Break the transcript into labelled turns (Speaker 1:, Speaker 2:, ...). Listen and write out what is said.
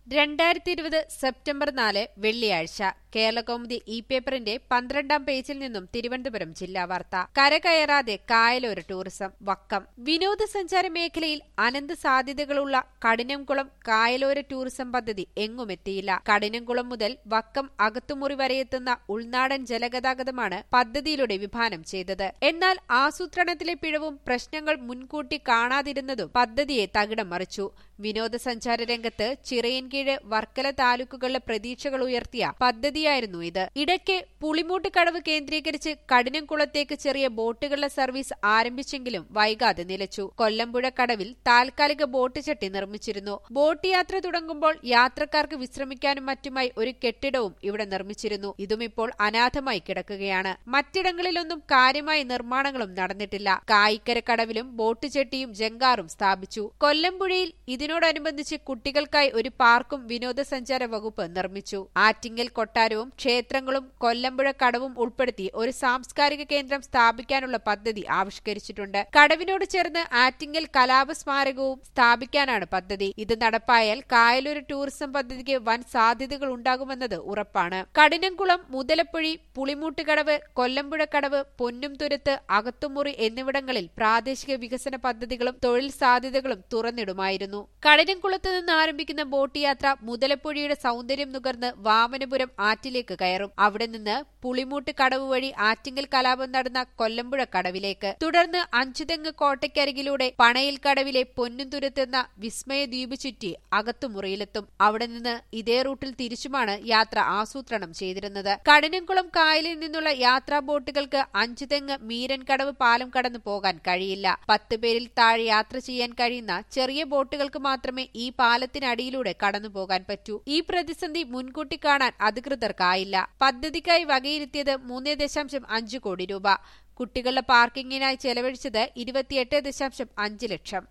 Speaker 1: രണ്ടായിരത്തി ഇരുപത് സെപ്റ്റംബർ നാല് വെള്ളിയാഴ്ച കേരളകൗമുദി ഇ പേപ്പറിന്റെ പന്ത്രണ്ടാം പേജിൽ നിന്നും തിരുവനന്തപുരം ജില്ലാ വാർത്ത കരകയറാതെ കായലോര ടൂറിസം വക്കം വിനോദസഞ്ചാര മേഖലയിൽ അനന്ത സാധ്യതകളുള്ള കഠിനംകുളം കായലോര ടൂറിസം പദ്ധതി എങ്ങുമെത്തിയില്ല കഠിനംകുളം മുതൽ വക്കം അകത്തുമുറി വരെയെത്തുന്ന ഉൾനാടൻ ജലഗതാഗതമാണ് പദ്ധതിയിലൂടെ വിഭാവനം ചെയ്തത് എന്നാൽ ആസൂത്രണത്തിലെ പിഴവും പ്രശ്നങ്ങൾ മുൻകൂട്ടി കാണാതിരുന്നതും പദ്ധതിയെ തകിടം മറിച്ചു വിനോദസഞ്ചാര രംഗത്ത് ചിറയൻകീഴ് വർക്കല താലൂക്കുകളിലെ പ്രതീക്ഷകൾ ഉയർത്തിയ പദ്ധതിയായിരുന്നു ഇത് ഇടയ്ക്ക് പുളിമൂട്ട് കടവ് കേന്ദ്രീകരിച്ച് കഠിനംകുളത്തേക്ക് ചെറിയ ബോട്ടുകളുടെ സർവീസ് ആരംഭിച്ചെങ്കിലും വൈകാതെ നിലച്ചു കൊല്ലമ്പുഴ കടവിൽ താൽക്കാലിക ബോട്ട് ചട്ടി നിർമ്മിച്ചിരുന്നു ബോട്ട് യാത്ര തുടങ്ങുമ്പോൾ യാത്രക്കാർക്ക് വിശ്രമിക്കാനും മറ്റുമായി ഒരു കെട്ടിടവും ഇവിടെ നിർമ്മിച്ചിരുന്നു ഇതും ഇപ്പോൾ അനാഥമായി കിടക്കുകയാണ് മറ്റിടങ്ങളിലൊന്നും കാര്യമായ നിർമ്മാണങ്ങളും നടന്നിട്ടില്ല കായിക്കര കടവിലും ബോട്ട് ചെട്ടിയും ജങ്കാറും സ്ഥാപിച്ചു കൊല്ലമ്പുഴയിൽ ഇതിനോടനുബന്ധിച്ച് കുട്ടികൾക്കായി ഒരു പാർക്കും വിനോദസഞ്ചാര വകുപ്പ് നിർമ്മിച്ചു ആറ്റിങ്ങൽ കൊട്ടാരവും ക്ഷേത്രങ്ങളും കൊല്ലമ്പുഴ കടവും ഉൾപ്പെടുത്തി ഒരു സാംസ്കാരിക കേന്ദ്രം സ്ഥാപിക്കാനുള്ള പദ്ധതി ആവിഷ്കരിച്ചിട്ടുണ്ട് കടവിനോട് ചേർന്ന് ആറ്റിങ്ങൽ കലാപസ്മാരകവും സ്ഥാപിക്കാനാണ് പദ്ധതി ഇത് നടപ്പായാൽ കായലൂർ ടൂറിസം പദ്ധതിക്ക് വൻ സാധ്യതകൾ ഉണ്ടാകുമെന്നത് ഉറപ്പാണ് കഠിനംകുളം മുതലപ്പൊഴി പുളിമൂട്ടുകടവ് കൊല്ലമ്പുഴ കടവ് പൊന്നുംതുരുത്ത് അകത്തുമുറി എന്നിവിടങ്ങളിൽ പ്രാദേശിക വികസന പദ്ധതികളും തൊഴിൽ സാധ്യതകളും തുറന്നിടുമായിരുന്നു കഠിനംകുളത്ത് നിന്ന് ആരംഭിക്കുന്ന ബോട്ട് യാത്ര മുതലപ്പുഴയുടെ സൗന്ദര്യം നുകർന്ന് വാമനപുരം ആറ്റിലേക്ക് കയറും അവിടെ നിന്ന് പുളിമൂട്ട് കടവ് വഴി ആറ്റിങ്ങൽ കലാപം നടന്ന കൊല്ലമ്പുഴ കടവിലേക്ക് തുടർന്ന് അഞ്ചുതെങ്ങ് കോട്ടയ്ക്കരികിലൂടെ പണയിൽ കടവിലെ പൊന്നുംതുരത്തെന്ന വിസ്മയ ദ്വീപ് ചുറ്റി അകത്തുമുറിയിലെത്തും അവിടെ നിന്ന് ഇതേ റൂട്ടിൽ തിരിച്ചുമാണ് യാത്ര ആസൂത്രണം ചെയ്തിരുന്നത് കഠിനംകുളം കായലിൽ നിന്നുള്ള യാത്രാ ബോട്ടുകൾക്ക് അഞ്ചുതെങ്ങ് മീരൻകടവ് പാലം കടന്നു പോകാൻ കഴിയില്ല പത്ത് പേരിൽ താഴെ യാത്ര ചെയ്യാൻ കഴിയുന്ന ചെറിയ ബോട്ടുകൾക്ക് മാത്രമേ ഈ പാലത്തിനടിയിലൂടെ കടന്നുപോകാൻ പറ്റൂ ഈ പ്രതിസന്ധി മുൻകൂട്ടി കാണാൻ അധികൃതർക്കായില്ല പദ്ധതിക്കായി വകയിരുത്തിയത് മൂന്ന് ദശാംശം അഞ്ച് കോടി രൂപ കുട്ടികളുടെ പാർക്കിങ്ങിനായി ചെലവഴിച്ചത് ഇരുപത്തിയെട്ട് ദശാംശം അഞ്ച് ലക്ഷം